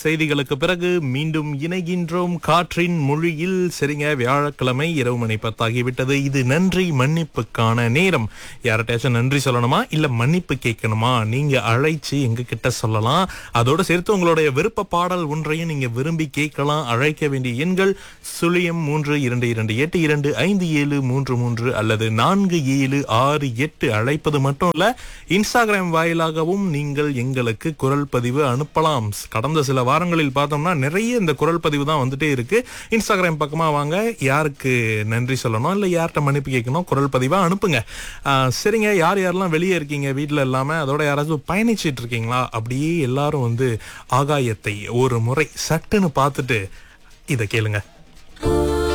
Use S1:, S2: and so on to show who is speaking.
S1: செய்திகளுக்கு பிறகு மீண்டும் இணைகின்றோம் காற்றின் மொழியில் சரிங்க வியாழக்கிழமை இரவு மணி பத்தாகிவிட்டது இது நன்றி மன்னிப்புக்கான நேரம் யார்கிட்டயாச்சும் நன்றி சொல்லணுமா இல்ல மன்னிப்பு கேட்கணுமா நீங்க அழைச்சு எங்க கிட்ட சொல்லலாம் அதோட சேர்த்து உங்களுடைய விருப்ப பாடல் ஒன்றையும் நீங்க விரும்பி கேட்கலாம் அழைக்க வேண்டிய எண்கள் சுழியம் மூன்று இரண்டு இரண்டு எட்டு இரண்டு ஐந்து ஏழு மூன்று மூன்று அல்லது நான்கு ஏழு ஆறு எட்டு அழைப்பது மட்டும் இல்ல இன்ஸ்டாகிராம் வாயிலாகவும் நீங்கள் எங்களுக்கு குரல் பதிவு அனுப்பலாம் கடந்த சில வாரங்களில் பார்த்தோம்னா நிறைய இந்த குரல் பதிவு தான் வந்துட்டே இருக்கு இன்ஸ்டாகிராம் பக்கமா வாங்க யாருக்கு நன்றி சொல்லணும் இல்ல யார்கிட்ட மன்னிப்பு கேட்கணும் குரல் பதிவா அனுப்புங்க ஆஹ் சரிங்க யார் யாரெல்லாம் வெளியே இருக்கீங்க வீட்ல இல்லாம அதோட யாராச்சும் பயணிச்சிட்டு இருக்கீங்களா அப்படியே எல்லாரும் வந்து ஆகாயத்தை ஒரு முறை சட்டுன்னு பார்த்துட்டு இதை கேளுங்க